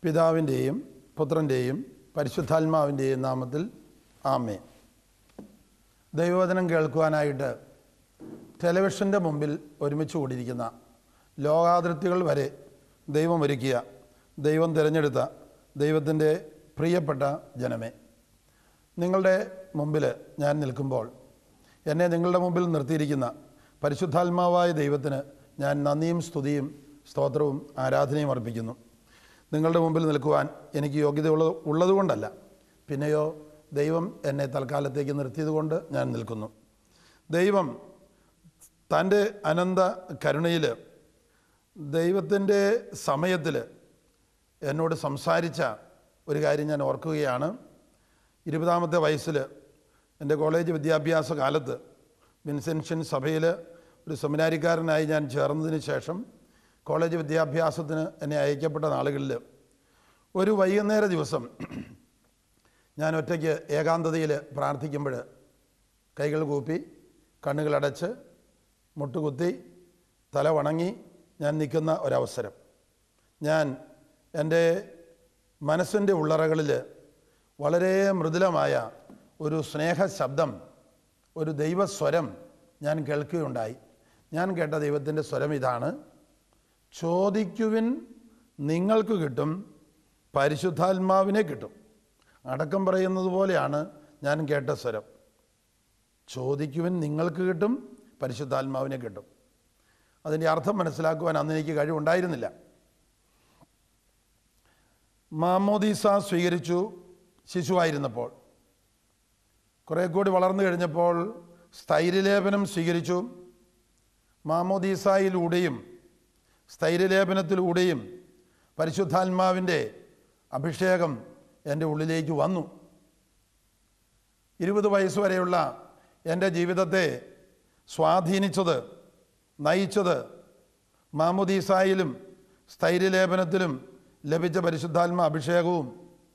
പിതാവിൻ്റെയും പുത്രൻ്റെയും പരിശുദ്ധാത്മാവിൻ്റെയും നാമത്തിൽ ആമേ ദൈവവചനം കേൾക്കുവാനായിട്ട് ടെലിവിഷൻ്റെ മുമ്പിൽ ഒരുമിച്ച് കൂടിയിരിക്കുന്ന ലോകാതിർത്തികൾ വരെ ദൈവം ഒരുക്കിയ ദൈവം തിരഞ്ഞെടുത്ത ദൈവത്തിൻ്റെ പ്രിയപ്പെട്ട ജനമേ നിങ്ങളുടെ മുമ്പിൽ ഞാൻ നിൽക്കുമ്പോൾ എന്നെ നിങ്ങളുടെ മുമ്പിൽ നിർത്തിയിരിക്കുന്ന പരിശുദ്ധാത്മാവായ ദൈവത്തിന് ഞാൻ നന്ദിയും സ്തുതിയും സ്തോത്രവും ആരാധനയും അർപ്പിക്കുന്നു നിങ്ങളുടെ മുമ്പിൽ നിൽക്കുവാൻ എനിക്ക് യോഗ്യത ഉള്ളത് ഉള്ളതുകൊണ്ടല്ല പിന്നെയോ ദൈവം എന്നെ തൽക്കാലത്തേക്ക് നിർത്തിയതുകൊണ്ട് ഞാൻ നിൽക്കുന്നു ദൈവം തൻ്റെ അനന്ത കരുണയിൽ ദൈവത്തിൻ്റെ സമയത്തിൽ എന്നോട് സംസാരിച്ച ഒരു കാര്യം ഞാൻ ഓർക്കുകയാണ് ഇരുപതാമത്തെ വയസ്സിൽ എൻ്റെ കോളേജ് വിദ്യാഭ്യാസ കാലത്ത് വിൻസെൻഷൻ സഭയിൽ ഒരു സെമിനാരിക്കാരനായി ഞാൻ ചേർന്നതിന് ശേഷം കോളേജ് വിദ്യാഭ്യാസത്തിന് എന്നെ അയക്കപ്പെട്ട നാളുകളിൽ ഒരു വൈകുന്നേര ദിവസം ഞാൻ ഒറ്റയ്ക്ക് ഏകാന്തതയിൽ പ്രാർത്ഥിക്കുമ്പോൾ കൈകൾ കൂപ്പി കണ്ണുകളടച്ച് മുട്ടുകുത്തി തല വണങ്ങി ഞാൻ നിൽക്കുന്ന ഒരവസരം ഞാൻ എൻ്റെ മനസ്സിൻ്റെ ഉള്ളറകളിൽ വളരെ മൃദുലമായ ഒരു സ്നേഹ ശബ്ദം ഒരു ദൈവസ്വരം ഞാൻ കേൾക്കുകയുണ്ടായി ഞാൻ കേട്ട ദൈവത്തിൻ്റെ സ്വരം ഇതാണ് ചോദിക്കുവിൻ നിങ്ങൾക്ക് കിട്ടും പരിശുദ്ധാത്മാവിനെ കിട്ടും അടക്കം പറയുന്നത് പോലെയാണ് ഞാൻ കേട്ട സ്വരം ചോദിക്കുവിൻ നിങ്ങൾക്ക് കിട്ടും പരിശുദ്ധാത്മാവിനെ കിട്ടും അതിൻ്റെ അർത്ഥം മനസ്സിലാക്കുവാൻ അന്ന് എനിക്ക് കഴിവുണ്ടായിരുന്നില്ല മാമോദീസ സ്വീകരിച്ചു ശിശുവായിരുന്നപ്പോൾ കുറേ കൂടി വളർന്നു കഴിഞ്ഞപ്പോൾ സ്ഥൈര്യലേപനം സ്വീകരിച്ചു മാമോദീസായിലൂടെയും സ്ഥൈര്യലേപനത്തിലൂടെയും പരിശുദ്ധാത്മാവിൻ്റെ അഭിഷേകം എൻ്റെ ഉള്ളിലേക്ക് വന്നു ഇരുപത് വയസ്സ് വരെയുള്ള എൻ്റെ ജീവിതത്തെ സ്വാധീനിച്ചത് നയിച്ചത് മാമുദീസായിലും സ്ഥൈര്യലേപനത്തിലും ലഭിച്ച പരിശുദ്ധാത്മ അഭിഷേകവും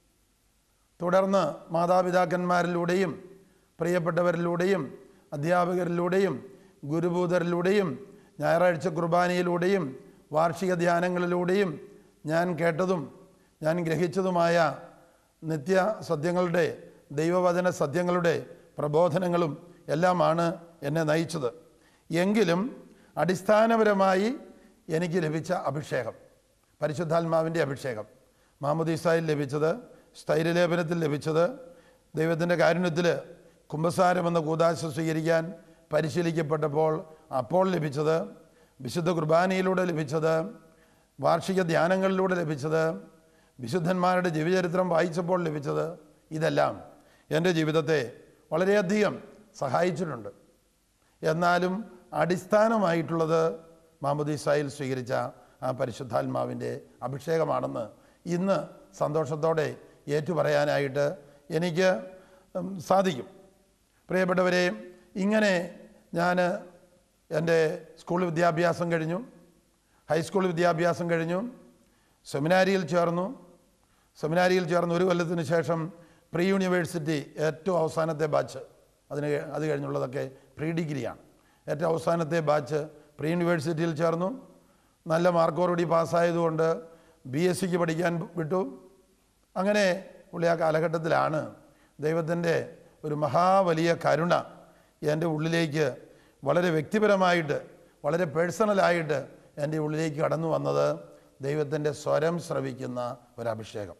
തുടർന്ന് മാതാപിതാക്കന്മാരിലൂടെയും പ്രിയപ്പെട്ടവരിലൂടെയും അധ്യാപകരിലൂടെയും ഗുരുഭൂതരിലൂടെയും ഞായറാഴ്ച കുർബാനയിലൂടെയും വാർഷിക ധ്യാനങ്ങളിലൂടെയും ഞാൻ കേട്ടതും ഞാൻ ഗ്രഹിച്ചതുമായ നിത്യ സത്യങ്ങളുടെ ദൈവവചന സത്യങ്ങളുടെ പ്രബോധനങ്ങളും എല്ലാമാണ് എന്നെ നയിച്ചത് എങ്കിലും അടിസ്ഥാനപരമായി എനിക്ക് ലഭിച്ച അഭിഷേകം പരിശുദ്ധാത്മാവിൻ്റെ അഭിഷേകം മാമുദീസായിൽ ലഭിച്ചത് സ്ഥൈര്യലേപനത്തിൽ ലഭിച്ചത് ദൈവത്തിൻ്റെ കാരുണ്യത്തിൽ കുംഭസാരം എന്ന കൂതാശ സ്വീകരിക്കാൻ പരിശീലിക്കപ്പെട്ടപ്പോൾ അപ്പോൾ ലഭിച്ചത് വിശുദ്ധ കുർബാനയിലൂടെ ലഭിച്ചത് വാർഷിക ധ്യാനങ്ങളിലൂടെ ലഭിച്ചത് വിശുദ്ധന്മാരുടെ ജീവചരിത്രം വായിച്ചപ്പോൾ ലഭിച്ചത് ഇതെല്ലാം എൻ്റെ ജീവിതത്തെ വളരെയധികം സഹായിച്ചിട്ടുണ്ട് എന്നാലും അടിസ്ഥാനമായിട്ടുള്ളത് മാമുദീസായിൽ സ്വീകരിച്ച ആ പരിശുദ്ധാത്മാവിൻ്റെ അഭിഷേകമാണെന്ന് ഇന്ന് സന്തോഷത്തോടെ ഏറ്റുപറയാനായിട്ട് എനിക്ക് ഉം, സാധിക്കും പ്രിയപ്പെട്ടവരെ ഇങ്ങനെ ഞാൻ എൻ്റെ സ്കൂൾ വിദ്യാഭ്യാസം കഴിഞ്ഞു ഹൈസ്കൂൾ വിദ്യാഭ്യാസം കഴിഞ്ഞു സെമിനാരിയിൽ ചേർന്നു സെമിനാരിയിൽ ചേർന്ന് ഒരു കൊല്ലത്തിന് ശേഷം പ്രീ യൂണിവേഴ്സിറ്റി ഏറ്റവും അവസാനത്തെ ബാച്ച് അതിന് അത് കഴിഞ്ഞുള്ളതൊക്കെ പ്രീ ഡിഗ്രിയാണ് ഏറ്റവും അവസാനത്തെ ബാച്ച് പ്രീ യൂണിവേഴ്സിറ്റിയിൽ ചേർന്നു നല്ല മാർക്കോടുകൂടി പാസ്സായതുകൊണ്ട് ബി എസ് സിക്ക് പഠിക്കാൻ വിട്ടു അങ്ങനെ ഉള്ള ആ കാലഘട്ടത്തിലാണ് ദൈവത്തിൻ്റെ ഒരു മഹാവലിയ കരുണ എൻ്റെ ഉള്ളിലേക്ക് വളരെ വ്യക്തിപരമായിട്ട് വളരെ പേഴ്സണലായിട്ട് എൻ്റെ ഉള്ളിലേക്ക് കടന്നു വന്നത് ദൈവത്തിൻ്റെ സ്വരം ശ്രവിക്കുന്ന ഒരഭിഷേകം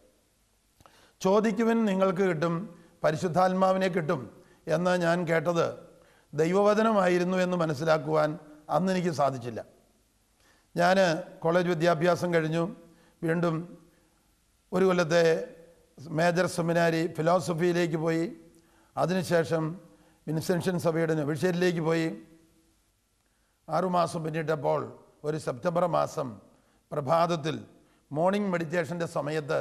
ചോദിക്കുവിൻ നിങ്ങൾക്ക് കിട്ടും പരിശുദ്ധാത്മാവിനെ കിട്ടും എന്ന് ഞാൻ കേട്ടത് ദൈവവചനമായിരുന്നു എന്ന് മനസ്സിലാക്കുവാൻ അന്ന് എനിക്ക് സാധിച്ചില്ല ഞാൻ കോളേജ് വിദ്യാഭ്യാസം കഴിഞ്ഞു വീണ്ടും ഒരു കൊല്ലത്തെ മേജർ സെമിനാരി ഫിലോസഫിയിലേക്ക് പോയി അതിനുശേഷം വിൻസെൻഷൻ സഭയുടെ നെവിഷേരിലേക്ക് പോയി ആറുമാസം പിന്നിട്ടപ്പോൾ ഒരു സെപ്റ്റംബർ മാസം പ്രഭാതത്തിൽ മോർണിംഗ് മെഡിറ്റേഷൻ്റെ സമയത്ത്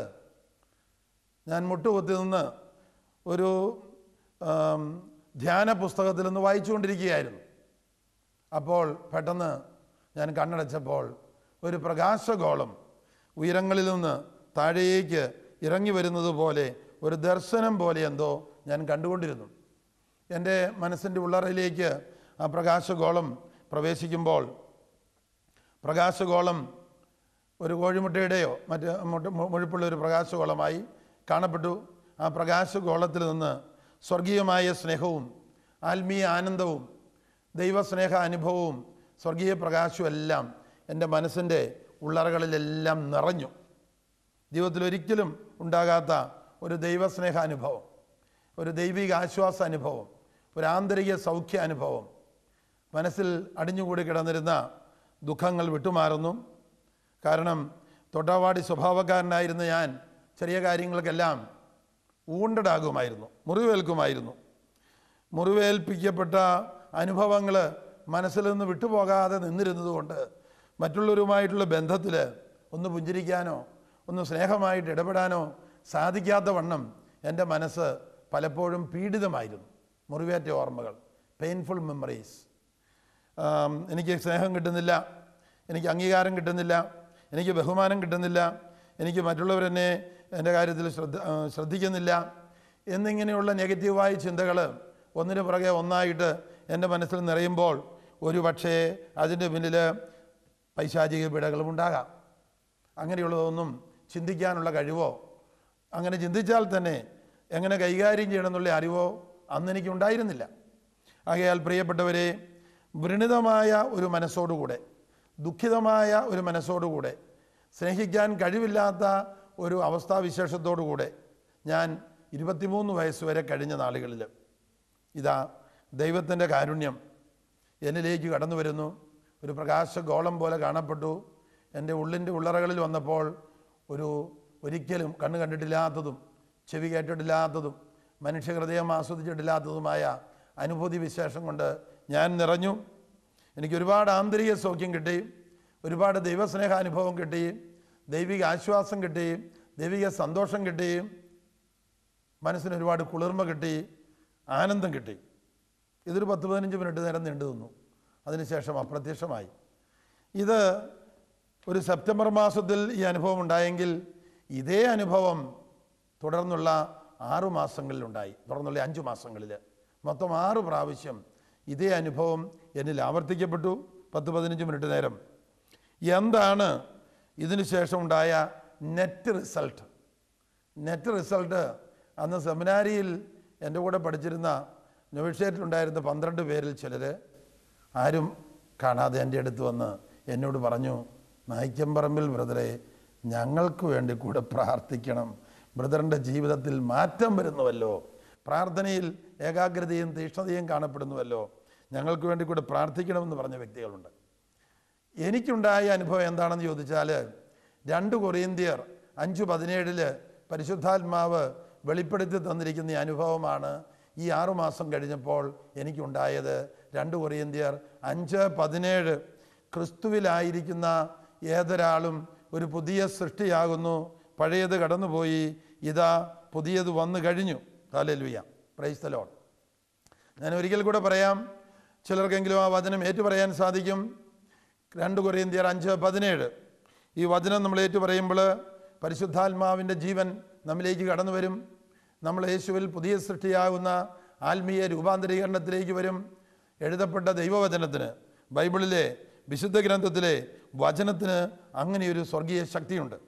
ഞാൻ മുട്ടുകുത്തി നിന്ന് ഒരു ആം, ധ്യാന പുസ്തകത്തിൽ നിന്ന് വായിച്ചുകൊണ്ടിരിക്കുകയായിരുന്നു അപ്പോൾ പെട്ടെന്ന് ഞാൻ കണ്ണടച്ചപ്പോൾ ഒരു പ്രകാശഗോളം ഉയരങ്ങളിൽ നിന്ന് താഴേക്ക് ഇറങ്ങി വരുന്നത് പോലെ ഒരു ദർശനം പോലെ എന്തോ ഞാൻ കണ്ടുകൊണ്ടിരുന്നു എൻ്റെ മനസ്സിൻ്റെ ഉള്ളറയിലേക്ക് ആ പ്രകാശഗോളം പ്രവേശിക്കുമ്പോൾ പ്രകാശഗോളം ഒരു കോഴിമുട്ടയുടെയോ മറ്റ് മുട്ട- മു- മുഴുപ്പുള്ള ഒരു പ്രകാശഗോളമായി കാണപ്പെട്ടു ആ പ്രകാശഗോളത്തിൽ നിന്ന് സ്വർഗീയമായ സ്നേഹവും ആത്മീയ ആനന്ദവും ദൈവസ്നേഹ അനുഭവവും സ്വർഗീയ പ്രകാശവും എല്ലാം എൻ്റെ മനസ്സിൻ്റെ ഉള്ളറകളിലെല്ലാം നിറഞ്ഞു ജീവിതത്തിൽ ഒരിക്കലും ഉണ്ടാകാത്ത ഒരു ദൈവസ്നേഹ അനുഭവം ഒരു ദൈവിക ആശ്വാസ അനുഭവം ഒരു ആന്തരിക സൗഖ്യ അനുഭവം മനസ്സിൽ അടിഞ്ഞുകൂടി കിടന്നിരുന്ന ദുഃഖങ്ങൾ വിട്ടുമാറുന്നു കാരണം തൊട്ടാവാടി സ്വഭാവക്കാരനായിരുന്ന ഞാൻ ചെറിയ കാര്യങ്ങൾക്കെല്ലാം ഊണ്ടടാകുമായിരുന്നു മുറിവേൽക്കുമായിരുന്നു മുറിവേൽപ്പിക്കപ്പെട്ട അനുഭവങ്ങൾ മനസ്സിൽ നിന്ന് വിട്ടുപോകാതെ നിന്നിരുന്നതുകൊണ്ട് മറ്റുള്ളവരുമായിട്ടുള്ള ബന്ധത്തിൽ ഒന്ന് പുഞ്ചിരിക്കാനോ ഒന്ന് സ്നേഹമായിട്ട് ഇടപെടാനോ സാധിക്കാത്ത വണ്ണം എൻ്റെ മനസ്സ് പലപ്പോഴും പീഡിതമായിരുന്നു മുറിവേറ്റ ഓർമ്മകൾ പെയിൻഫുൾ മെമ്മറീസ് ആം, എനിക്ക് സ്നേഹം കിട്ടുന്നില്ല എനിക്ക് അംഗീകാരം കിട്ടുന്നില്ല എനിക്ക് ബഹുമാനം കിട്ടുന്നില്ല എനിക്ക് മറ്റുള്ളവരെന്നെ എൻ്റെ കാര്യത്തിൽ ശ്രദ്ധ ആ, ശ്രദ്ധിക്കുന്നില്ല എന്നിങ്ങനെയുള്ള നെഗറ്റീവായ ചിന്തകൾ ഒന്നിനു പുറകെ ഒന്നായിട്ട് എൻ്റെ മനസ്സിൽ നിറയുമ്പോൾ ഒരു പക്ഷേ അതിൻ്റെ പിന്നിൽ പൈശാചിക പിടകളും ഉണ്ടാകാം അങ്ങനെയുള്ളതൊന്നും ചിന്തിക്കാനുള്ള കഴിവോ അങ്ങനെ ചിന്തിച്ചാൽ തന്നെ എങ്ങനെ കൈകാര്യം ചെയ്യണമെന്നുള്ള അറിവോ അന്ന് എനിക്ക് ഉണ്ടായിരുന്നില്ല ആകയാൽ പ്രിയപ്പെട്ടവരെ വൃണിതമായ ഒരു മനസ്സോടുകൂടെ ദുഃഖിതമായ ഒരു മനസ്സോടുകൂടെ സ്നേഹിക്കാൻ കഴിവില്ലാത്ത ഒരു അവസ്ഥാവിശേഷത്തോടുകൂടെ ഞാൻ ഇരുപത്തിമൂന്ന് വയസ്സ് വരെ കഴിഞ്ഞ നാളുകളിൽ ഇതാ ദൈവത്തിൻ്റെ കാരുണ്യം എന്നിലേക്ക് കടന്നു വരുന്നു ഒരു പ്രകാശഗോളം പോലെ കാണപ്പെട്ടു എൻ്റെ ഉള്ളിൻ്റെ ഉള്ളറകളിൽ വന്നപ്പോൾ ഒരു ഒരിക്കലും കണ്ണ് കണ്ടിട്ടില്ലാത്തതും ചെവി കേട്ടിട്ടില്ലാത്തതും മനുഷ്യഹൃദയം ആസ്വദിച്ചിട്ടില്ലാത്തതുമായ അനുഭൂതി വിശേഷം കൊണ്ട് ഞാൻ നിറഞ്ഞു എനിക്ക് ഒരുപാട് ആന്തരിക സൗഖ്യം കിട്ടി ഒരുപാട് ദൈവസ്നേഹാനുഭവം കിട്ടി ദൈവിക ആശ്വാസം കിട്ടി ദൈവിക സന്തോഷം കിട്ടി മനസ്സിന് ഒരുപാട് കുളിർമ കിട്ടി ആനന്ദം കിട്ടി ഇതൊരു പത്ത് പതിനഞ്ച് മിനിറ്റ് നേരം നീണ്ടു നിന്നു അതിനുശേഷം അപ്രത്യക്ഷമായി ഇത് ഒരു സെപ്റ്റംബർ മാസത്തിൽ ഈ അനുഭവം ഉണ്ടായെങ്കിൽ ഇതേ അനുഭവം തുടർന്നുള്ള ആറു മാസങ്ങളിലുണ്ടായി തുടർന്നുള്ള അഞ്ച് മാസങ്ങളിൽ മൊത്തം ആറ് പ്രാവശ്യം ഇതേ അനുഭവം എന്നിൽ ആവർത്തിക്കപ്പെട്ടു പത്ത് പതിനഞ്ച് മിനിറ്റ് നേരം എന്താണ് ഇതിനു ശേഷം ഉണ്ടായ നെറ്റ് റിസൾട്ട് നെറ്റ് റിസൾട്ട് അന്ന് സെമിനാരിയിൽ എൻ്റെ കൂടെ പഠിച്ചിരുന്ന നെവിഷേറ്റിലുണ്ടായിരുന്ന പന്ത്രണ്ട് പേരിൽ ചിലർ ആരും കാണാതെ എൻ്റെ അടുത്ത് വന്ന് എന്നോട് പറഞ്ഞു നായിക്കമ്പറമ്പിൽ ബ്രദറെ ഞങ്ങൾക്ക് വേണ്ടി കൂടെ പ്രാർത്ഥിക്കണം ബ്രദറിൻ്റെ ജീവിതത്തിൽ മാറ്റം വരുന്നുവല്ലോ പ്രാർത്ഥനയിൽ ഏകാഗ്രതയും തീക്ഷ്ണതയും കാണപ്പെടുന്നുവല്ലോ ഞങ്ങൾക്ക് വേണ്ടി കൂടെ പ്രാർത്ഥിക്കണമെന്ന് പറഞ്ഞ വ്യക്തികളുണ്ട് എനിക്കുണ്ടായ അനുഭവം എന്താണെന്ന് ചോദിച്ചാൽ രണ്ട് കൊറിയന്തിയർ അഞ്ച് പതിനേഴില് പരിശുദ്ധാത്മാവ് വെളിപ്പെടുത്തി തന്നിരിക്കുന്ന ഈ അനുഭവമാണ് ഈ ആറുമാസം കഴിഞ്ഞപ്പോൾ എനിക്കുണ്ടായത് രണ്ട് കൊറിയന്തിയർ അഞ്ച് പതിനേഴ് ക്രിസ്തുവിലായിരിക്കുന്ന ഏതൊരാളും ഒരു പുതിയ സൃഷ്ടിയാകുന്നു പഴയത് കടന്നുപോയി ഇതാ പുതിയത് വന്നു കഴിഞ്ഞു ഹാലലുയ പ്രൈസ് the Lord ഞാൻ ഒരിക്കൽ കൂടെ പറയാം ചിലർക്കെങ്കിലും ആ വചനം ഏറ്റുപറയാൻ സാധിക്കും രണ്ട് കൊറിയന്തിയർ അഞ്ച് പതിനേഴ് ഈ വചനം നമ്മൾ ഏറ്റുപറയുമ്പോൾ പരിശുദ്ധാത്മാവിൻ്റെ ജീവൻ നമ്മിലേക്ക് കടന്നു വരും നമ്മൾ യേശുവിൽ പുതിയ സൃഷ്ടിയാകുന്ന ആത്മീയ രൂപാന്തരീകരണത്തിലേക്ക് വരും എഴുതപ്പെട്ട ദൈവവചനത്തിന് ബൈബിളിലെ വിശുദ്ധ ഗ്രന്ഥത്തിലെ വചനത്തിന് അങ്ങനെയൊരു സ്വർഗീയ ശക്തിയുണ്ട്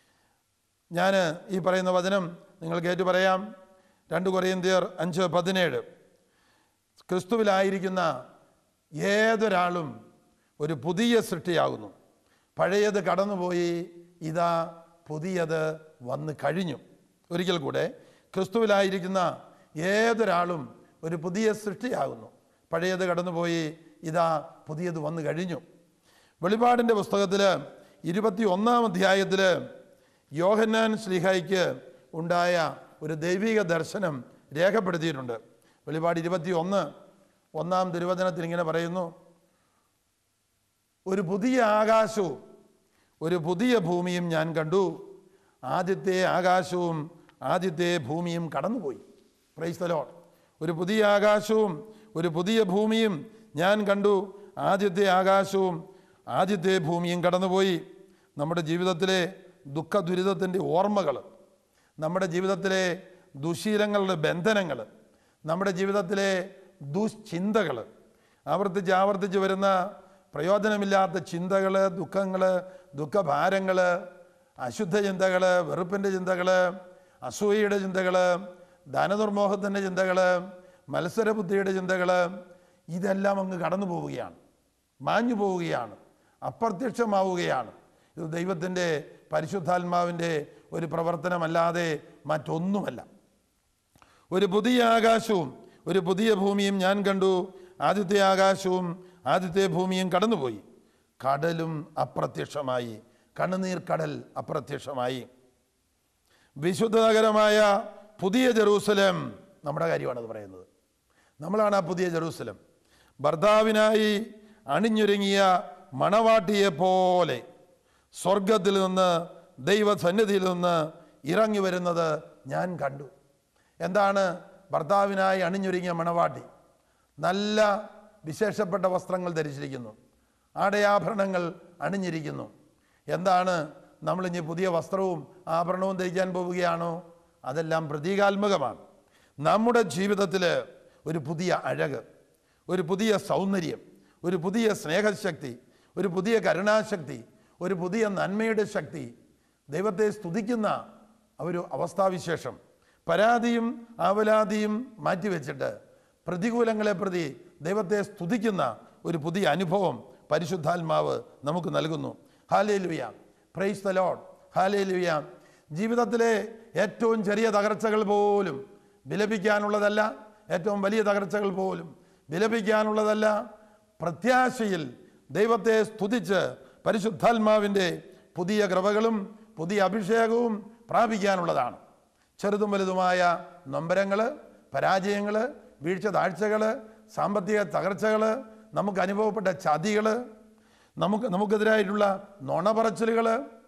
ഞാൻ ഈ പറയുന്ന വചനം നിങ്ങൾക്ക് ഏറ്റു പറയാം രണ്ട് കൊറിയന്തിയർ അഞ്ച് പതിനേഴ് ക്രിസ്തുവിലായിരിക്കുന്ന ഏതൊരാളും ഒരു പുതിയ സൃഷ്ടിയാകുന്നു പഴയത് കടന്നുപോയി ഇതാ പുതിയത് വന്നു കഴിഞ്ഞു ഒരിക്കൽ കൂടെ ക്രിസ്തുവിലായിരിക്കുന്ന ഏതൊരാളും ഒരു പുതിയ സൃഷ്ടിയാകുന്നു പഴയത് കടന്നുപോയി ഇതാ പുതിയത് വന്നു കഴിഞ്ഞു വെളിപാടിൻ്റെ പുസ്തകത്തിൽ ഇരുപത്തി ഒന്നാം അധ്യായത്തിൽ യോഹന്നാൻ ശ്ലീഹായിക്ക് ഉണ്ടായ ഒരു ദൈവിക ദർശനം രേഖപ്പെടുത്തിയിട്ടുണ്ട് വെളിപാട് ഇരുപത്തി ഒന്ന് ഒന്നാം തിരുവചനത്തിൽ ഇങ്ങനെ പറയുന്നു ഒരു പുതിയ ആകാശവും ഒരു പുതിയ ഭൂമിയും ഞാൻ കണ്ടു ആദ്യത്തെ ആകാശവും ആദ്യത്തെ ഭൂമിയും കടന്നുപോയി പ്രൈസ് തലോ ഒരു പുതിയ ആകാശവും ഒരു പുതിയ ഭൂമിയും ഞാൻ കണ്ടു ആദ്യത്തെ ആകാശവും ആദ്യത്തെ ഭൂമിയും കടന്നുപോയി നമ്മുടെ ജീവിതത്തിലെ ദുഃഖ ദുരിതത്തിൻ്റെ ഓർമ്മകൾ നമ്മുടെ ജീവിതത്തിലെ ദുശീലങ്ങളുടെ ബന്ധനങ്ങൾ നമ്മുടെ ജീവിതത്തിലെ ദുശ്ചിന്തകൾ ആവർത്തിച്ച് ആവർത്തിച്ച് വരുന്ന പ്രയോജനമില്ലാത്ത ചിന്തകൾ ദുഃഖങ്ങൾ ദുഃഖഭാരങ്ങൾ അശുദ്ധ ചിന്തകൾ വെറുപ്പിൻ്റെ ചിന്തകൾ അസൂയയുടെ ചിന്തകൾ ധനദുർമോഹത്തിൻ്റെ ചിന്തകൾ മത്സരബുദ്ധിയുടെ ചിന്തകൾ ഇതെല്ലാം അങ്ങ് കടന്നു പോവുകയാണ് മാഞ്ഞു പോവുകയാണ് അപ്രത്യക്ഷമാവുകയാണ് ഇത് ദൈവത്തിൻ്റെ പരിശുദ്ധാത്മാവിൻ്റെ ഒരു പ്രവർത്തനമല്ലാതെ മറ്റൊന്നുമല്ല ഒരു പുതിയ ആകാശവും ഒരു പുതിയ ഭൂമിയും ഞാൻ കണ്ടു ആദ്യത്തെ ആകാശവും ആദ്യത്തെ ഭൂമിയും കടന്നുപോയി കടലും അപ്രത്യക്ഷമായി കണ്ണുനീർ കടൽ അപ്രത്യക്ഷമായി വിശുദ്ധ നഗരമായ പുതിയ ജെറൂസലം നമ്മുടെ കാര്യമാണത് പറയുന്നത് നമ്മളാണ് ആ പുതിയ ജെറൂസലം ഭർത്താവിനായി അണിഞ്ഞൊരുങ്ങിയ മണവാട്ടിയെ പോലെ സ്വർഗത്തിൽ നിന്ന് ദൈവസന്നിധിയിൽ നിന്ന് ഇറങ്ങി വരുന്നത് ഞാൻ കണ്ടു എന്താണ് ഭർത്താവിനായി അണിഞ്ഞൊരുങ്ങിയ മണവാട്ടി നല്ല വിശേഷപ്പെട്ട വസ്ത്രങ്ങൾ ധരിച്ചിരിക്കുന്നു ആടയാഭരണങ്ങൾ അണിഞ്ഞിരിക്കുന്നു എന്താണ് നമ്മളിനി പുതിയ വസ്ത്രവും ആഭരണവും ധരിക്കാൻ പോവുകയാണോ അതെല്ലാം പ്രതീകാത്മകമാണ് നമ്മുടെ ജീവിതത്തിൽ ഒരു പുതിയ അഴക് ഒരു പുതിയ സൗന്ദര്യം ഒരു പുതിയ സ്നേഹശക്തി ഒരു പുതിയ കരുണാശക്തി ഒരു പുതിയ നന്മയുടെ ശക്തി ദൈവത്തെ സ്തുതിക്കുന്ന ഒരു അവസ്ഥാവിശേഷം പരാതിയും ആവലാതിയും മാറ്റിവെച്ചിട്ട് പ്രതികൂലങ്ങളെ പ്രതി ദൈവത്തെ സ്തുതിക്കുന്ന ഒരു പുതിയ അനുഭവം പരിശുദ്ധാത്മാവ് നമുക്ക് നൽകുന്നു ഹാലേ ലുയ പ്രൈസ് ദ ലോഡ് ഹാലേ ലുയ ജീവിതത്തിലെ ഏറ്റവും ചെറിയ തകർച്ചകൾ പോലും വിലപിക്കാനുള്ളതല്ല ഏറ്റവും വലിയ തകർച്ചകൾ പോലും വിലപിക്കാനുള്ളതല്ല പ്രത്യാശയിൽ ദൈവത്തെ സ്തുതിച്ച് പരിശുദ്ധാത്മാവിൻ്റെ പുതിയ കൃപകളും പുതിയ അഭിഷേകവും പ്രാപിക്കാനുള്ളതാണ് ചെറുതും വലുതുമായ നൊമ്പരങ്ങൾ പരാജയങ്ങൾ വീഴ്ച താഴ്ചകൾ സാമ്പത്തിക തകർച്ചകൾ നമുക്ക് അനുഭവപ്പെട്ട ചതികൾ നമുക്ക് നമുക്കെതിരായിട്ടുള്ള നുണപറച്ചിലുകൾ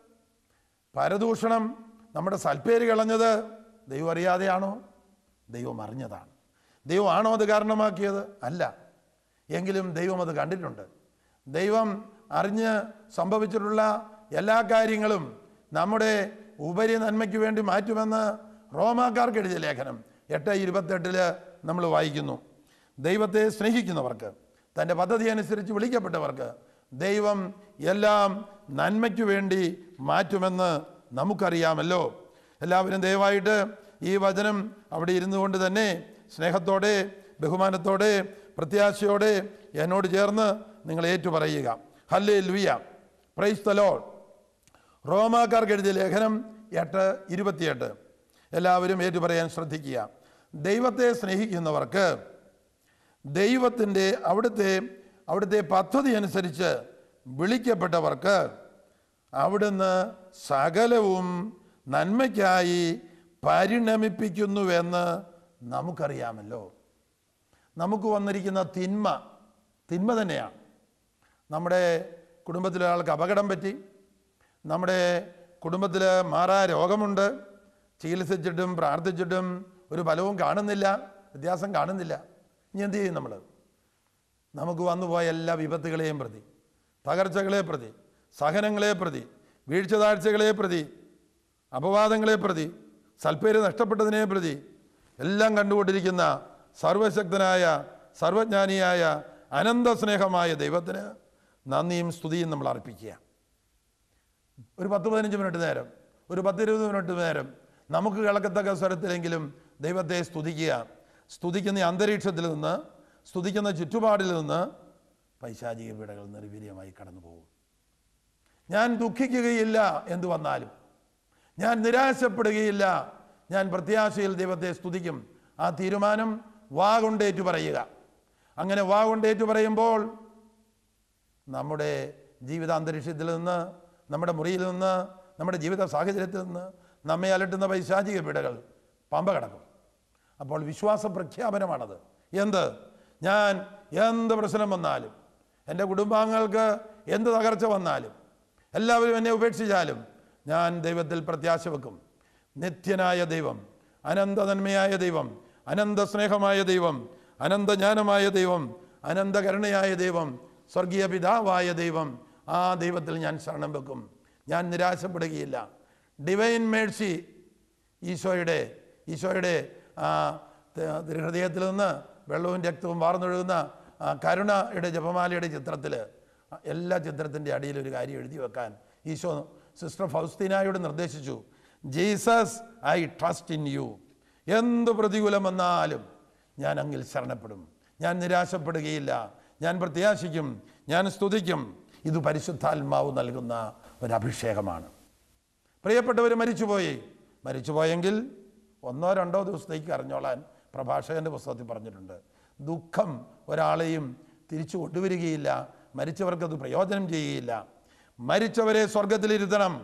പരദൂഷണം നമ്മുടെ സൽപ്പേര് കളഞ്ഞത് ദൈവം അറിയാതെയാണോ ദൈവം അറിഞ്ഞതാണ് ദൈവമാണോ അത് കാരണമാക്കിയത് അല്ല എങ്കിലും ദൈവം അത് കണ്ടിട്ടുണ്ട് ദൈവം അറിഞ്ഞ് സംഭവിച്ചിട്ടുള്ള എല്ലാ കാര്യങ്ങളും നമ്മുടെ ഉപരി നന്മയ്ക്ക് വേണ്ടി മാറ്റുമെന്ന് റോമാക്കാർക്ക് എഴുതിയ ലേഖനം എട്ട് ഇരുപത്തെട്ടില് നമ്മൾ വായിക്കുന്നു ദൈവത്തെ സ്നേഹിക്കുന്നവർക്ക് തൻ്റെ പദ്ധതി അനുസരിച്ച് വിളിക്കപ്പെട്ടവർക്ക് ദൈവം എല്ലാം നന്മയ്ക്ക് വേണ്ടി മാറ്റുമെന്ന് നമുക്കറിയാമല്ലോ എല്ലാവരും ദയവായിട്ട് ഈ വചനം അവിടെ ഇരുന്നു കൊണ്ട് തന്നെ സ്നേഹത്തോടെ ബഹുമാനത്തോടെ പ്രത്യാശയോടെ എന്നോട് ചേർന്ന് നിങ്ങൾ ഏറ്റുപറയുക ഹല്ലേ ലുയ പ്രൈസ് ദ ലോഡ് റോമാക്കാർക്ക് എഴുതിയ ലേഖനം എട്ട് ഇരുപത്തിയെട്ട് എല്ലാവരും ഏറ്റുപറയാൻ ശ്രദ്ധിക്കുക ദൈവത്തെ സ്നേഹിക്കുന്നവർക്ക് ദൈവത്തിൻ്റെ അവിടുത്തെ അവിടുത്തെ പദ്ധതി അനുസരിച്ച് വിളിക്കപ്പെട്ടവർക്ക് അവിടുന്ന് സകലവും നന്മയ്ക്കായി പരിണമിപ്പിക്കുന്നുവെന്ന് നമുക്കറിയാമല്ലോ നമുക്ക് വന്നിരിക്കുന്ന തിന്മ തിന്മ തന്നെയാണ് നമ്മുടെ കുടുംബത്തിലെ ആൾക്ക് അപകടം പറ്റി നമ്മുടെ കുടുംബത്തിൽ മാറാ രോഗമുണ്ട് ചികിത്സിച്ചിട്ടും പ്രാർത്ഥിച്ചിട്ടും ഒരു ഫലവും കാണുന്നില്ല വ്യത്യാസം കാണുന്നില്ല ഇനി എന്ത് ചെയ്യും നമ്മൾ നമുക്ക് വന്നുപോയ എല്ലാ വിപത്തുകളെയും പ്രതി തകർച്ചകളെ പ്രതി സഹനങ്ങളെ പ്രതി വീഴ്ച താഴ്ചകളെ പ്രതി അപവാദങ്ങളെ പ്രതി സൽപ്പേര് നഷ്ടപ്പെട്ടതിനെ പ്രതി എല്ലാം കണ്ടുകൊണ്ടിരിക്കുന്ന സർവശക്തനായ സർവജ്ഞാനിയായ അനന്ത സ്നേഹമായ ദൈവത്തിന് നന്ദിയും സ്തുതിയും നമ്മൾ അർപ്പിക്കുക ഒരു പത്ത് പതിനഞ്ച് മിനിറ്റ് നേരം ഒരു പത്തിരുപത് മിനിറ്റ് നേരം നമുക്ക് കേൾക്കത്തക്ക സ്വരത്തിലെങ്കിലും ദൈവത്തെ സ്തുതിക്കുക സ്തുതിക്കുന്ന ഈ അന്തരീക്ഷത്തിൽ നിന്ന് സ്തുതിക്കുന്ന ചുറ്റുപാടിൽ നിന്ന് പൈശാചിക പീഡകൾ നിർവീര്യമായി കടന്നു പോകും ഞാൻ ദുഃഖിക്കുകയില്ല എന്തു വന്നാലും ഞാൻ നിരാശപ്പെടുകയില്ല ഞാൻ പ്രത്യാശയിൽ ദൈവത്തെ സ്തുതിക്കും ആ തീരുമാനം വാ കൊണ്ടേറ്റു പറയുക അങ്ങനെ വാ കൊണ്ടേറ്റു പറയുമ്പോൾ നമ്മുടെ ജീവിതാന്തരീക്ഷത്തിൽ നിന്ന് നമ്മുടെ മുറിയിൽ നിന്ന് നമ്മുടെ ജീവിത സാഹചര്യത്തിൽ നിന്ന് നമ്മെ അലട്ടുന്ന പൈശാചിക പീഡകൾ പമ്പ കടക്കും അപ്പോൾ വിശ്വാസ പ്രഖ്യാപനമാണത് എന്ത് ഞാൻ എന്ത് പ്രശ്നം വന്നാലും എൻ്റെ കുടുംബാംഗങ്ങൾക്ക് എന്ത് തകർച്ച വന്നാലും എല്ലാവരും എന്നെ ഉപേക്ഷിച്ചാലും ഞാൻ ദൈവത്തിൽ പ്രത്യാശ വെക്കും നിത്യനായ ദൈവം അനന്ത നന്മയായ ദൈവം അനന്ത സ്നേഹമായ ദൈവം അനന്ത ജ്ഞാനമായ ദൈവം അനന്ത കരുണയായ ദൈവം സ്വർഗീയ പിതാവായ ദൈവം ആ ദൈവത്തിൽ ഞാൻ ശരണം വെക്കും ഞാൻ നിരാശപ്പെടുകയില്ല ഡിവൈൻ മേഴ്സി ഈശോയുടെ ഈശോയുടെ ആ ത- ഹൃദയത്തിൽ നിന്ന് വെള്ളവും രക്തവും വാർന്നൊഴുകുന്ന ആ കരുണയുടെ ജപമാലയുടെ ചിത്രത്തിൽ എല്ലാ ചിത്രത്തിൻ്റെ അടിയിൽ ഒരു കാര്യം എഴുതി വെക്കാൻ ഈശോ സിസ്റ്റർ ഫൗസ്തീനായോട് നിർദ്ദേശിച്ചു Jesus I trust in you എന്ത് പ്രതികൂലം വന്നാലും ഞാൻ അങ്ങിൽ ശരണപ്പെടും ഞാൻ നിരാശപ്പെടുകയില്ല ഞാൻ പ്രത്യാശിക്കും ഞാൻ സ്തുതിക്കും ഇത് പരിശുദ്ധാത്മാവ് നൽകുന്ന ഒരു അഭിഷേകമാണ് പ്രിയപ്പെട്ടവർ മരിച്ചുപോയി മരിച്ചുപോയെങ്കിൽ ഒന്നോ രണ്ടോ ദിവസത്തേക്ക് അറിഞ്ഞോളാൻ പ്രഭാഷകന്റെ പുസ്തകത്തിൽ പറഞ്ഞിട്ടുണ്ട് ദുഃഖം ഒരാളെയും തിരിച്ചു കൊണ്ടുവരികയില്ല മരിച്ചവർക്കത് പ്രയോജനം ചെയ്യുകയില്ല മരിച്ചവരെ സ്വർഗത്തിലിരുത്തണം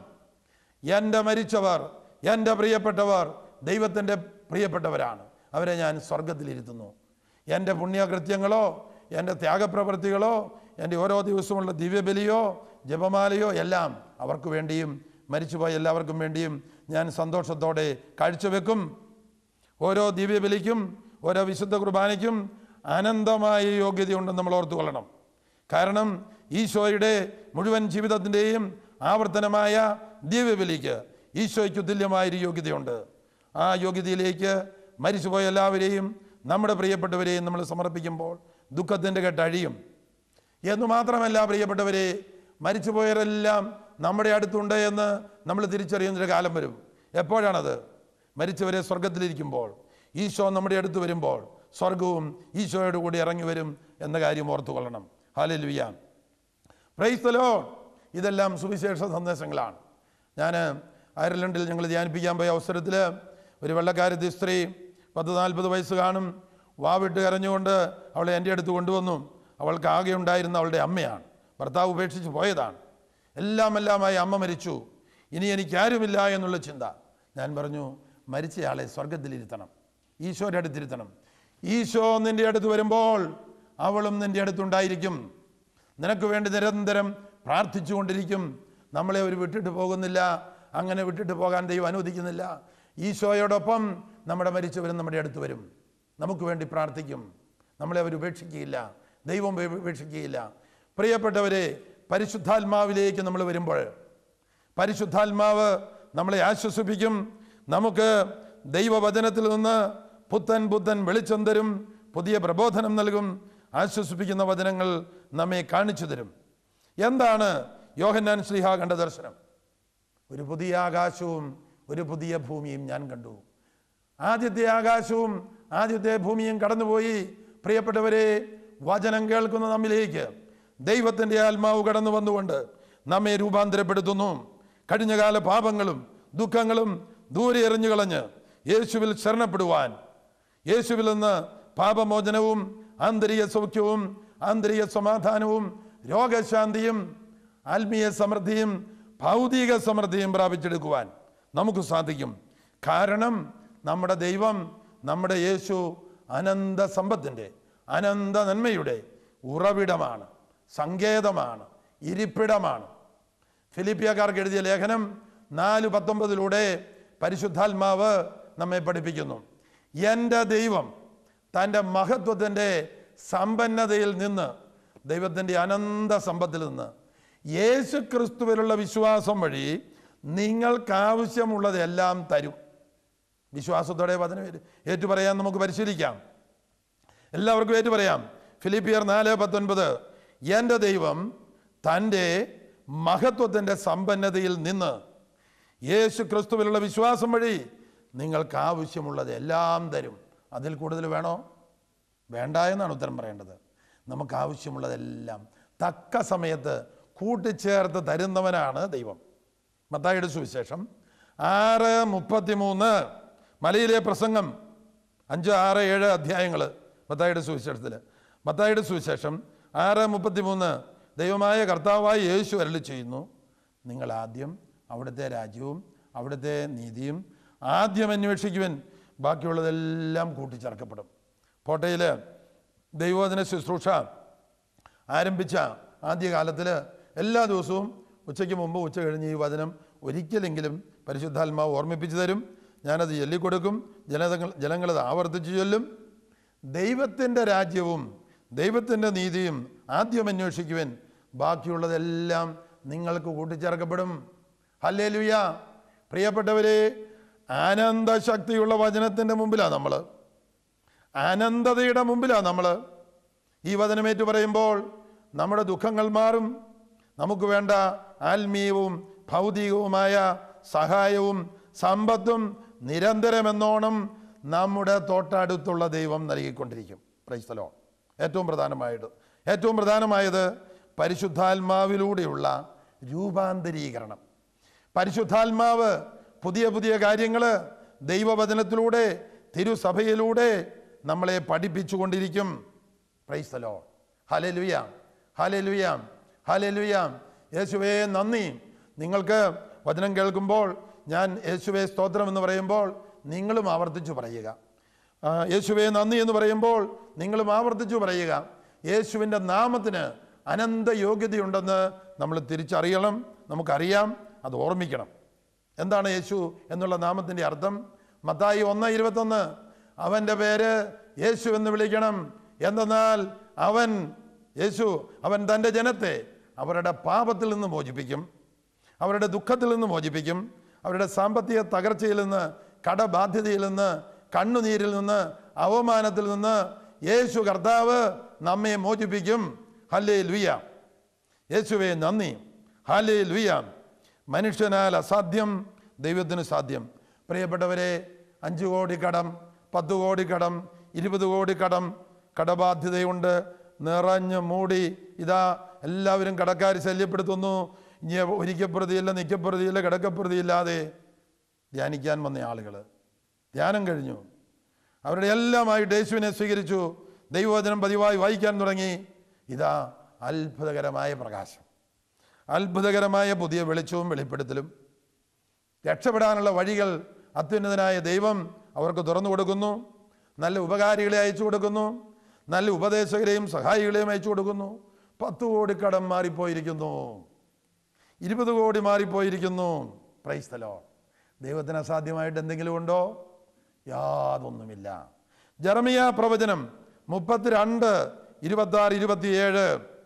എൻ്റെ മരിച്ചവർ എൻ്റെ പ്രിയപ്പെട്ടവർ ദൈവത്തിൻ്റെ പ്രിയപ്പെട്ടവരാണ് അവരെ ഞാൻ സ്വർഗത്തിലിരുത്തുന്നു എൻ്റെ പുണ്യകൃത്യങ്ങളോ എൻ്റെ ത്യാഗപ്രവൃത്തികളോ എൻ്റെ ഓരോ ദിവസമുള്ള ദിവ്യബലിയോ ജപമാലയോ എല്ലാം അവർക്ക് വേണ്ടിയും മരിച്ചുപോയ എല്ലാവർക്കും വേണ്ടിയും ഞാൻ സന്തോഷത്തോടെ കാഴ്ചവെക്കും ഓരോ ദിവ്യബലിക്കും ഓരോ വിശുദ്ധ കുർബാനയ്ക്കും അനന്തമായ യോഗ്യതയുണ്ടെന്ന് നമ്മൾ ഓർത്തു കൊള്ളണം കാരണം ഈശോയുടെ മുഴുവൻ ജീവിതത്തിൻ്റെയും ആവർത്തനമായ ദിവ്യബലിക്ക് ഈശോയ്ക്ക് തുല്യമായൊരു യോഗ്യതയുണ്ട് ആ യോഗ്യതയിലേക്ക് മരിച്ചുപോയ എല്ലാവരെയും നമ്മുടെ പ്രിയപ്പെട്ടവരെയും നമ്മൾ സമർപ്പിക്കുമ്പോൾ ദുഃഖത്തിൻ്റെ കെട്ടഴിയും എന്ന് മാത്രമല്ല പ്രിയപ്പെട്ടവരെ മരിച്ചുപോയവരെല്ലാം നമ്മുടെ അടുത്തുണ്ട് എന്ന് നമ്മൾ തിരിച്ചറിയുന്നൊരു കാലം വരും എപ്പോഴാണത് മരിച്ചവരെ സ്വർഗത്തിലിരിക്കുമ്പോൾ ഈശോ നമ്മുടെ അടുത്ത് വരുമ്പോൾ സ്വർഗവും ഈശോയോട് കൂടി ഇറങ്ങി വരും എന്ന കാര്യം ഓർത്തു കൊള്ളണം ഹാലലുയ്യ പ്രൈസ്തലോ ഇതെല്ലാം സുവിശേഷ സന്ദേശങ്ങളാണ് ഞാൻ അയർലൻഡിൽ ഞങ്ങൾ ധ്യാനിപ്പിക്കാൻ പോയ അവസരത്തിൽ ഒരു വെള്ളക്കാരത്തി സ്ത്രീ പത്ത് നാൽപ്പത് വയസ്സ് കാണും വാവിട്ട് കരഞ്ഞുകൊണ്ട് അവളെ എൻ്റെ അടുത്ത് കൊണ്ടുവന്നു അവൾക്ക് ആകെ ഉണ്ടായിരുന്ന അവളുടെ അമ്മയാണ് ഭർത്താവ് ഉപേക്ഷിച്ച് പോയതാണ് എല്ലാം എല്ലാമായി അമ്മ മരിച്ചു ഇനി എനിക്കാരുമില്ല എന്നുള്ള ചിന്ത ഞാൻ പറഞ്ഞു മരിച്ചയാളെ സ്വർഗത്തിലിരുത്തണം ഈശോയുടെ അടുത്തിരുത്തണം ഈശോ നിൻ്റെ അടുത്ത് വരുമ്പോൾ അവളും നിൻ്റെ അടുത്തുണ്ടായിരിക്കും നിനക്ക് വേണ്ടി നിരന്തരം പ്രാർത്ഥിച്ചുകൊണ്ടിരിക്കും നമ്മളെ അവർ വിട്ടിട്ട് പോകുന്നില്ല അങ്ങനെ വിട്ടിട്ട് പോകാൻ ദൈവം അനുവദിക്കുന്നില്ല ഈശോയോടൊപ്പം നമ്മുടെ മരിച്ചവരും നമ്മുടെ അടുത്ത് വരും നമുക്ക് വേണ്ടി പ്രാർത്ഥിക്കും നമ്മളെ അവർ ഉപേക്ഷിക്കുകയില്ല ദൈവം ഉപേ- ഉപേക്ഷിക്കുകയില്ല പ്രിയപ്പെട്ടവരെ പരിശുദ്ധാത്മാവിലേക്ക് നമ്മൾ വരുമ്പോൾ പരിശുദ്ധാത്മാവ് നമ്മളെ ആശ്വസിപ്പിക്കും നമുക്ക് ദൈവവചനത്തിൽ നിന്ന് പുത്തൻ പുത്തൻ വെളിച്ചം തരും പുതിയ പ്രബോധനം നൽകും ആശ്വസിപ്പിക്കുന്ന വചനങ്ങൾ നമ്മെ കാണിച്ചു തരും എന്താണ് യോഹന്നാൻ ശ്രീഹ കണ്ട ദർശനം ഒരു പുതിയ ആകാശവും ഒരു പുതിയ ഭൂമിയും ഞാൻ കണ്ടു ആദ്യത്തെ ആകാശവും ആദ്യത്തെ ഭൂമിയും കടന്നുപോയി പ്രിയപ്പെട്ടവരെ വചനം കേൾക്കുന്ന നമ്മിലേക്ക് ദൈവത്തിൻ്റെ ആത്മാവ് കടന്നു വന്നുകൊണ്ട് നമ്മെ രൂപാന്തരപ്പെടുത്തുന്നു കഴിഞ്ഞകാല പാപങ്ങളും ദുഃഖങ്ങളും ദൂരെ എറിഞ്ഞു കളഞ്ഞ് യേശുവിൽ ശരണപ്പെടുവാൻ യേശുവിൽ നിന്ന് പാപമോചനവും ആന്തരിക സൗഖ്യവും ആന്തരിക സമാധാനവും രോഗശാന്തിയും ആത്മീയ സമൃദ്ധിയും ഭൗതിക സമൃദ്ധിയും പ്രാപിച്ചെടുക്കുവാൻ നമുക്ക് സാധിക്കും കാരണം നമ്മുടെ ദൈവം നമ്മുടെ യേശു അനന്ത സമ്പത്തിൻ്റെ അനന്ത നന്മയുടെ ഉറവിടമാണ് സങ്കേതമാണ് ഇരിപ്പിടമാണ് ഫിലിപ്പിയക്കാർക്ക് എഴുതിയ ലേഖനം നാല് പത്തൊമ്പതിലൂടെ പരിശുദ്ധാത്മാവ് നമ്മെ പഠിപ്പിക്കുന്നു എൻ്റെ ദൈവം തൻ്റെ മഹത്വത്തിൻ്റെ സമ്പന്നതയിൽ നിന്ന് ദൈവത്തിൻ്റെ അനന്ത സമ്പത്തിൽ നിന്ന് യേശു ക്രിസ്തുവിലുള്ള വിശ്വാസം വഴി നിങ്ങൾക്കാവശ്യമുള്ളതെല്ലാം തരും വിശ്വാസത്തോടെ വചനം ഏറ്റു- ഏറ്റുപറയാൻ നമുക്ക് പരിശീലിക്കാം എല്ലാവർക്കും ഏറ്റു പറയാം ഫിലിപ്പിയർ നാല് പത്തൊൻപത് എൻ്റെ ദൈവം തൻ്റെ മഹത്വത്തിൻ്റെ സമ്പന്നതയിൽ നിന്ന് യേശു ക്രിസ്തുവിലുള്ള വിശ്വാസം വഴി നിങ്ങൾക്ക് ആവശ്യമുള്ളത് എല്ലാം തരും അതിൽ കൂടുതൽ വേണോ വേണ്ട എന്നാണ് ഉത്തരം പറയേണ്ടത് നമുക്ക് ആവശ്യമുള്ളതെല്ലാം തക്ക സമയത്ത് കൂട്ടിച്ചേർത്ത് തരുന്നവനാണ് ദൈവം മത്തായിയുടെ സുവിശേഷം ആറ് മുപ്പത്തിമൂന്ന് മലയിലെ പ്രസംഗം അഞ്ച് ആറ് ഏഴ് അധ്യായങ്ങൾ മത്തായിയുടെ സുവിശേഷത്തിൽ മത്തായിയുടെ സുവിശേഷം ആറ് മുപ്പത്തിമൂന്ന് ദൈവമായ കർത്താവായി യേശു അരളി ചെയ്യുന്നു നിങ്ങൾ ആദ്യം അവിടുത്തെ രാജ്യവും അവിടുത്തെ നീതിയും ആദ്യം അന്വേഷിക്കുവൻ ബാക്കിയുള്ളതെല്ലാം കൂട്ടിച്ചേർക്കപ്പെടും കോട്ടയിൽ ദൈവോധന ശുശ്രൂഷ ആരംഭിച്ച ആദ്യകാലത്തിൽ എല്ലാ ദിവസവും ഉച്ചയ്ക്ക് മുമ്പ് ഉച്ച കഴിഞ്ഞ് ഈ വചനം ഒരിക്കലെങ്കിലും പരിശുദ്ധാത്മാവ് ഓർമ്മിപ്പിച്ചു തരും ഞാനത് ചൊല്ലിക്കൊടുക്കും ജനതകൾ ജനങ്ങളത് ആവർത്തിച്ചു ചൊല്ലും ദൈവത്തിൻ്റെ രാജ്യവും ദൈവത്തിൻ്റെ നീതിയും ആദ്യം അന്വേഷിക്കുവൻ ബാക്കിയുള്ളതെല്ലാം നിങ്ങൾക്ക് കൂട്ടിച്ചേർക്കപ്പെടും ഹല്ലേ ലുയ പ്രിയപ്പെട്ടവരെ ആനന്ദശക്തിയുള്ള വചനത്തിൻ്റെ മുമ്പിലാണ് നമ്മൾ അനന്തതയുടെ മുമ്പിലാണ് നമ്മൾ ഈ വചനമേറ്റ് പറയുമ്പോൾ നമ്മുടെ ദുഃഖങ്ങൾ മാറും നമുക്ക് വേണ്ട ആത്മീയവും ഭൗതികവുമായ സഹായവും സമ്പത്തും നിരന്തരമെന്നോണം നമ്മുടെ തൊട്ടടുത്തുള്ള ദൈവം നൽകിക്കൊണ്ടിരിക്കും പ്രൈസ്തലോ ഏറ്റവും പ്രധാനമായത് ഏറ്റവും പ്രധാനമായത് പരിശുദ്ധാത്മാവിലൂടെയുള്ള രൂപാന്തരീകരണം പരിശുദ്ധാത്മാവ് പുതിയ പുതിയ കാര്യങ്ങൾ ദൈവവചനത്തിലൂടെ തിരുസഭയിലൂടെ നമ്മളെ പഠിപ്പിച്ചുകൊണ്ടിരിക്കും പ്രൈസ്തലോ ഹലേ ലുയാം ഹലേ ലുയാം ഹലേ ലുയാം യേശുവേ നന്ദി നിങ്ങൾക്ക് വചനം കേൾക്കുമ്പോൾ ഞാൻ യേശുവേ സ്തോത്രം എന്ന് പറയുമ്പോൾ നിങ്ങളും ആവർത്തിച്ചു പറയുക ആ, യേശുവേ നന്ദി എന്ന് പറയുമ്പോൾ നിങ്ങളും ആവർത്തിച്ചു പറയുക യേശുവിൻ്റെ നാമത്തിന് അനന്ത യോഗ്യതയുണ്ടെന്ന് നമ്മൾ തിരിച്ചറിയണം നമുക്കറിയാം അത് ഓർമ്മിക്കണം എന്താണ് യേശു എന്നുള്ള നാമത്തിൻ്റെ അർത്ഥം മത്തായി ഒന്ന് ഇരുപത്തൊന്ന് അവൻ്റെ പേര് യേശു എന്ന് വിളിക്കണം എന്തെന്നാൽ അവൻ യേശു അവൻ തൻ്റെ ജനത്തെ അവരുടെ പാപത്തിൽ നിന്ന് മോചിപ്പിക്കും അവരുടെ ദുഃഖത്തിൽ നിന്ന് മോചിപ്പിക്കും അവരുടെ സാമ്പത്തിക തകർച്ചയിൽ നിന്ന് കടബാധ്യതയിൽ നിന്ന് കണ്ണുനീരിൽ നിന്ന് അവമാനത്തിൽ നിന്ന് യേശു കർത്താവ് നമ്മെ മോചിപ്പിക്കും ഹല്ലേ ലുയ യേശുവേ നന്ദി ഹാലേ ലുയ മനുഷ്യനാൽ അസാധ്യം ദൈവത്തിന് സാധ്യം പ്രിയപ്പെട്ടവരെ അഞ്ച് കോടി കടം പത്ത് കോടി കടം ഇരുപത് കോടി കടം കടബാധ്യതയുണ്ട് നിറഞ്ഞ് മൂടി ഇതാ എല്ലാവരും കടക്കാർ ശല്യപ്പെടുത്തുന്നു ഇനി ഒരിക്കപ്രതിയില്ല നിക്കപ്രതിയില്ല കിടക്കപ്രതിയില്ലാതെ ധ്യാനിക്കാൻ വന്ന ആളുകൾ ധ്യാനം കഴിഞ്ഞു അവരുടെ എല്ലാമായിട്ട് യേശുവിനെ സ്വീകരിച്ചു ദൈവവചനം പതിവായി വായിക്കാൻ തുടങ്ങി ഇതാ അത്ഭുതകരമായ പ്രകാശം അത്ഭുതകരമായ പുതിയ വെളിച്ചവും വെളിപ്പെടുത്തലും രക്ഷപ്പെടാനുള്ള വഴികൾ അത്യുന്നതനായ ദൈവം അവർക്ക് തുറന്നു കൊടുക്കുന്നു നല്ല ഉപകാരികളെ അയച്ചു കൊടുക്കുന്നു നല്ല ഉപദേശകരെയും സഹായികളെയും അയച്ചു കൊടുക്കുന്നു പത്ത് കോടി കടം മാറിപ്പോയിരിക്കുന്നു ഇരുപത് കോടി മാറിപ്പോയിരിക്കുന്നു പ്രൈസ്തലോ ദൈവത്തിന് അസാധ്യമായിട്ട് എന്തെങ്കിലും ഉണ്ടോ യാതൊന്നുമില്ല ജർമിയ പ്രവചനം മുപ്പത്തിരണ്ട് ഇരുപത്താറ് ഇരുപത്തിയേഴ്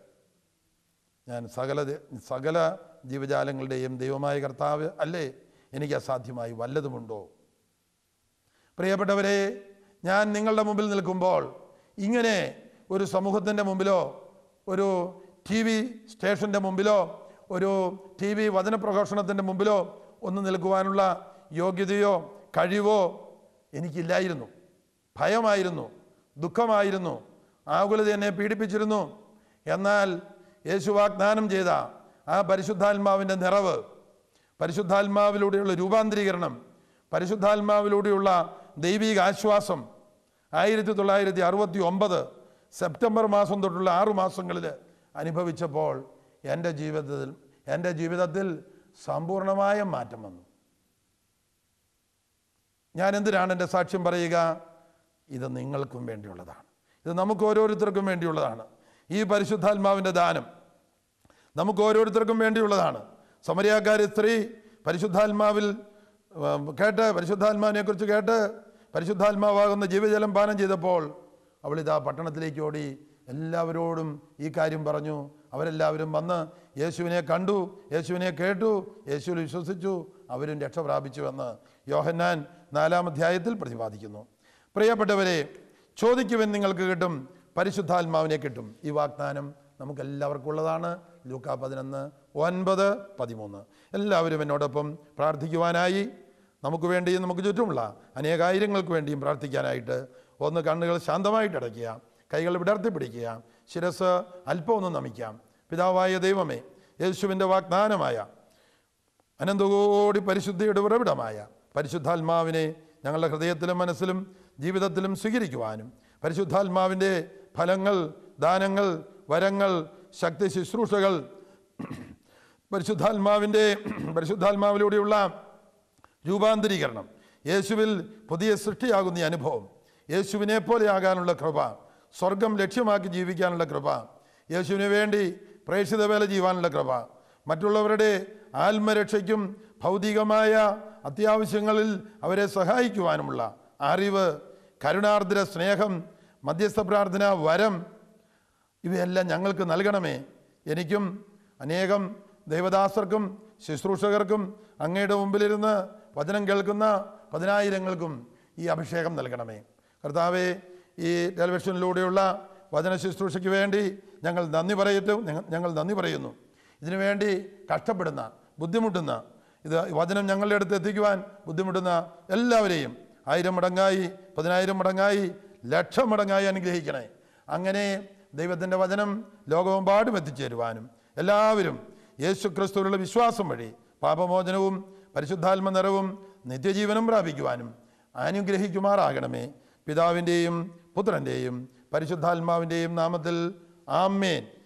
ഞാൻ സകല ദ- സകല ജീവജാലങ്ങളുടെയും ദൈവമായ കർത്താവ് അല്ലേ എനിക്ക് അസാധ്യമായി വല്ലതുമുണ്ടോ പ്രിയപ്പെട്ടവരെ ഞാൻ നിങ്ങളുടെ മുമ്പിൽ നിൽക്കുമ്പോൾ ഇങ്ങനെ ഒരു സമൂഹത്തിൻ്റെ മുമ്പിലോ ഒരു ടി വി സ്റ്റേഷൻ്റെ മുമ്പിലോ ഒരു ടി വി വചനപ്രഘോഷണത്തിൻ്റെ മുമ്പിലോ ഒന്ന് നിൽക്കുവാനുള്ള യോഗ്യതയോ കഴിവോ എനിക്കില്ലായിരുന്നു ഭയമായിരുന്നു ദുഃഖമായിരുന്നു ആകുലത എന്നെ പീഡിപ്പിച്ചിരുന്നു എന്നാൽ യേശു വാഗ്ദാനം ചെയ്ത ആ പരിശുദ്ധാത്മാവിൻ്റെ നിറവ് പരിശുദ്ധാത്മാവിലൂടെയുള്ള രൂപാന്തരീകരണം പരിശുദ്ധാത്മാവിലൂടെയുള്ള ദൈവിക ആശ്വാസം ആയിരത്തി തൊള്ളായിരത്തി അറുപത്തി ഒമ്പത് സെപ്റ്റംബർ മാസം തൊട്ടുള്ള ആറു മാസങ്ങളിൽ അനുഭവിച്ചപ്പോൾ എൻ്റെ ജീവിതത്തിൽ എൻ്റെ ജീവിതത്തിൽ സമ്പൂർണമായ മാറ്റം വന്നു ഞാൻ എന്തിനാണ് എൻ്റെ സാക്ഷ്യം പറയുക ഇത് നിങ്ങൾക്കും വേണ്ടിയുള്ളതാണ് ഇത് നമുക്ക് ഓരോരുത്തർക്കും വേണ്ടിയുള്ളതാണ് ഈ പരിശുദ്ധാത്മാവിൻ്റെ ദാനം നമുക്ക് ഓരോരുത്തർക്കും വേണ്ടിയുള്ളതാണ് സമരിയാക്കാരി സ്ത്രീ പരിശുദ്ധാത്മാവിൽ ആ, കേട്ട് പരിശുദ്ധാത്മാവിനെ കുറിച്ച് കേട്ട് പരിശുദ്ധാത്മാവാകുന്ന ജീവജലം പാനം ചെയ്തപ്പോൾ അവൾ ഇതാ പട്ടണത്തിലേക്ക് ഓടി എല്ലാവരോടും ഈ കാര്യം പറഞ്ഞു അവരെല്ലാവരും വന്ന് യേശുവിനെ കണ്ടു യേശുവിനെ കേട്ടു യേശുവിൽ വിശ്വസിച്ചു അവരും രക്ഷ പ്രാപിച്ചുവെന്ന് യോഹന്നാൻ നാലാം അധ്യായത്തിൽ പ്രതിപാദിക്കുന്നു പ്രിയപ്പെട്ടവരെ ചോദിക്കുവൻ നിങ്ങൾക്ക് കിട്ടും പരിശുദ്ധാത്മാവിനെ കിട്ടും ഈ വാഗ്ദാനം നമുക്ക് എല്ലാവർക്കും ഉള്ളതാണ് ലൂക്ക പതിനൊന്ന് ഒൻപത് പതിമൂന്ന് എല്ലാവരും എന്നോടൊപ്പം പ്രാർത്ഥിക്കുവാനായി നമുക്ക് വേണ്ടിയും നമുക്ക് ചുറ്റുമുള്ള അനേകായിരങ്ങൾക്ക് വേണ്ടിയും പ്രാർത്ഥിക്കാനായിട്ട് ഒന്ന് കണ്ണുകൾ ശാന്തമായിട്ട് അടയ്ക്കുക കൈകൾ വിടർത്തി പിടിക്കുക ശിരസ് അല്പം ഒന്ന് നമിക്കാം പിതാവായ ദൈവമേ യേശുവിൻ്റെ വാഗ്ദാനമായ അനന്തകോടി പരിശുദ്ധിയുടെ ഉറവിടമായ പരിശുദ്ധാത്മാവിനെ ഞങ്ങളുടെ ഹൃദയത്തിലും മനസ്സിലും ജീവിതത്തിലും സ്വീകരിക്കുവാനും പരിശുദ്ധാത്മാവിൻ്റെ ഫലങ്ങൾ ദാനങ്ങൾ വരങ്ങൾ ശക്തി ശുശ്രൂഷകൾ പരിശുദ്ധാത്മാവിൻ്റെ പരിശുദ്ധാത്മാവിലൂടെയുള്ള രൂപാന്തരീകരണം യേശുവിൽ പുതിയ സൃഷ്ടിയാകുന്ന ഈ അനുഭവം യേശുവിനെ പോലെയാകാനുള്ള കൃപ സ്വർഗം ലക്ഷ്യമാക്കി ജീവിക്കാനുള്ള കൃപ യേശുവിന് വേണ്ടി പ്രേക്ഷിത വേല ചെയ്യുവാനുള്ള കൃപ മറ്റുള്ളവരുടെ ആത്മരക്ഷയ്ക്കും ഭൗതികമായ അത്യാവശ്യങ്ങളിൽ അവരെ സഹായിക്കുവാനുമുള്ള അറിവ് കരുണാർദ്ര സ്നേഹം മധ്യസ്ഥ പ്രാർത്ഥന വരം ഇവയെല്ലാം ഞങ്ങൾക്ക് നൽകണമേ എനിക്കും അനേകം ദൈവദാസർക്കും ശുശ്രൂഷകർക്കും അങ്ങയുടെ മുമ്പിലിരുന്ന് വചനം കേൾക്കുന്ന പതിനായിരങ്ങൾക്കും ഈ അഭിഷേകം നൽകണമേ കർത്താവെ ഈ ടെലിവിഷനിലൂടെയുള്ള വചന ശുശ്രൂഷയ്ക്ക് വേണ്ടി ഞങ്ങൾ നന്ദി പറയട്ടും ഞങ്ങൾ- ഞങ്ങൾ നന്ദി പറയുന്നു ഇതിനുവേണ്ടി കഷ്ടപ്പെടുന്ന ബുദ്ധിമുട്ടുന്ന ഇത് വചനം ഞങ്ങളുടെ അടുത്ത് എത്തിക്കുവാൻ ബുദ്ധിമുട്ടുന്ന എല്ലാവരെയും ആയിരം മടങ്ങായി പതിനായിരം മടങ്ങായി ലക്ഷം മടങ്ങായി അനുഗ്രഹിക്കണേ അങ്ങനെ ദൈവത്തിൻ്റെ വചനം ലോകമെമ്പാടും എത്തിച്ചേരുവാനും എല്ലാവരും യേശു ക്രിസ്തുവിലുള്ള വിശ്വാസം വഴി പാപമോചനവും പരിശുദ്ധാത്മ നിറവും നിത്യജീവനും പ്രാപിക്കുവാനും അനുഗ്രഹിക്കുമാറാകണമേ പിതാവിൻ്റെയും പുത്രൻ്റെയും പരിശുദ്ധാത്മാവിൻ്റെയും നാമത്തിൽ ആമേൻ